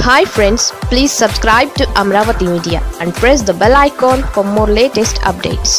hi friends please subscribe to Amaravati media and press the bell icon for more latest updates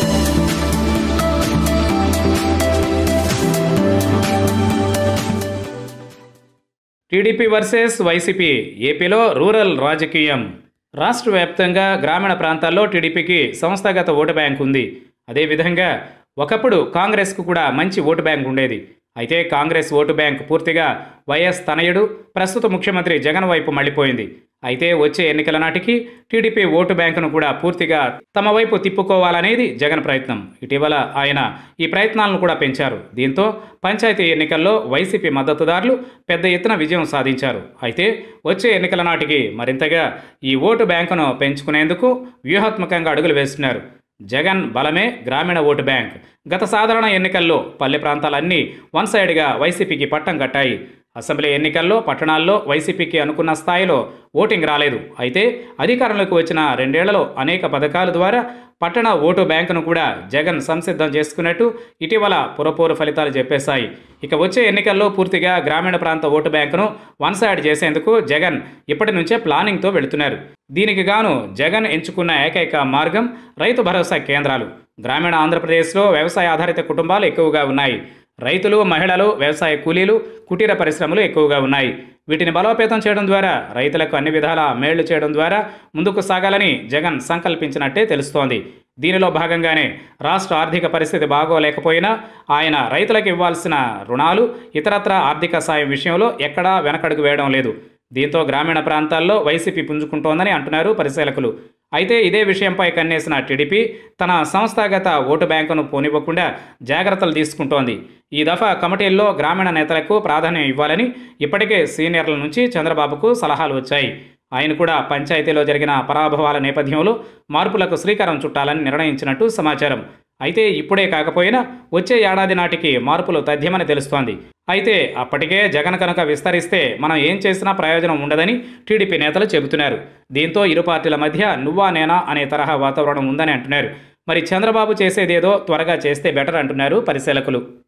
TDP versus YCP ఏపీలో rural రాజకీయం రాష్ట్ర వ్యాప్తంగా గ్రామీణ ప్రాంతాల్లో టీడీపీకి సంస్థాగత ఓటు బ్యాంక్ ఉంది అదేవిధంగా ఒకప్పుడు కాంగ్రెస్కు కూడా మంచి ఓటు బ్యాంక్ ఉండేది అయితే కాంగ్రెస్ ఓటు బ్యాంక్ పూర్తిగా వైఎస్ తనయుడు ప్రస్తుత ముఖ్యమంత్రి జగన్ వైపు మళ్ళీపోయింది అయితే వచ్చే ఎన్నికల నాటికి టీడీపీ ఓటు బ్యాంకును కూడా పూర్తిగా తమ వైపు తిప్పుకోవాలనేది జగన్ ప్రయత్నం ఇటీవల ఆయన ఈ ప్రయత్నాలను కూడా పెంచారు దీంతో పంచాయతీ ఎన్నికల్లో వైసీపీ మద్దతుదారులు పెద్ద ఎత్తున విజయం సాధించారు అయితే వచ్చే ఎన్నికల నాటికి మరింతగా ఈ ఓటు బ్యాంకును పెంచుకునేందుకు వ్యూహాత్మకంగా అడుగులు వేస్తున్నారు జగన్ బలమే గ్రామీణ ఓటు బ్యాంక్ గత సాధారణ ఎన్నికల్లో పల్లె ప్రాంతాలన్నీ వన్ సైడ్గా వైసీపీకి పట్టం కట్టాయి అసెంబ్లీ ఎన్నికల్లో పట్టణాల్లో వైసీపీకి అనుకున్న స్థాయిలో ఓటింగ్ రాలేదు అయితే అధికారంలోకి వచ్చిన రెండేళ్లలో అనేక పథకాల ద్వారా పట్టణ ఓటు బ్యాంకును కూడా జగన్ సంసిద్ధం చేసుకున్నట్టు ఇటీవల పురపోరు ఫలితాలు చెప్పేశాయి ఇక వచ్చే ఎన్నికల్లో పూర్తిగా గ్రామీణ ప్రాంత ఓటు బ్యాంకును వన్ సైడ్ చేసేందుకు జగన్ ఇప్పటి నుంచే ప్లానింగ్తో వెళుతున్నారు దీనికి గాను జగన్ ఎంచుకున్న ఏకైక మార్గం రైతు భరోసా కేంద్రాలు గ్రామీణ ఆంధ్రప్రదేశ్లో వ్యవసాయ ఆధారిత కుటుంబాలు ఎక్కువగా ఉన్నాయి రైతులు మహిళలు వ్యవసాయ కూలీలు కుటీర పరిశ్రమలు ఎక్కువగా ఉన్నాయి వీటిని బలోపేతం చేయడం ద్వారా రైతులకు అన్ని విధాల మేళ్లు చేయడం ద్వారా ముందుకు సాగాలని జగన్ సంకల్పించినట్టే తెలుస్తోంది దీనిలో భాగంగానే రాష్ట్ర ఆర్థిక పరిస్థితి బాగోలేకపోయినా ఆయన రైతులకు ఇవ్వాల్సిన రుణాలు ఇతరత్ర ఆర్థిక సాయం విషయంలో ఎక్కడా వెనకడుగు వేయడం లేదు దీంతో గ్రామీణ ప్రాంతాల్లో వైసీపీ పుంజుకుంటోందని అంటున్నారు పరిశీలకులు అయితే ఇదే విషయంపై కన్నేసిన టీడీపీ తన సంస్థాగత ఓటు బ్యాంకును పోనివ్వకుండా జాగ్రత్తలు తీసుకుంటోంది ఈ దఫా కమిటీల్లో గ్రామీణ నేతలకు ప్రాధాన్యం ఇవ్వాలని ఇప్పటికే సీనియర్ల నుంచి చంద్రబాబుకు సలహాలు వచ్చాయి ఆయన కూడా పంచాయతీలో జరిగిన పరాభవాల నేపథ్యంలో మార్పులకు శ్రీకారం చుట్టాలని నిర్ణయించినట్టు సమాచారం అయితే ఇప్పుడే కాకపోయినా వచ్చే ఏడాది నాటికి మార్పులు తథ్యమని తెలుస్తోంది అయితే అప్పటికే జగన్ కనుక విస్తరిస్తే మనం ఏం చేసినా ప్రయోజనం ఉండదని టీడీపీ నేతలు చెబుతున్నారు దీంతో ఇరు పార్టీల మధ్య నువ్వా నేనా అనే తరహా వాతావరణం ఉందని అంటున్నారు మరి చంద్రబాబు చేసేదేదో త్వరగా చేస్తే బెటర్ అంటున్నారు పరిశీలకులు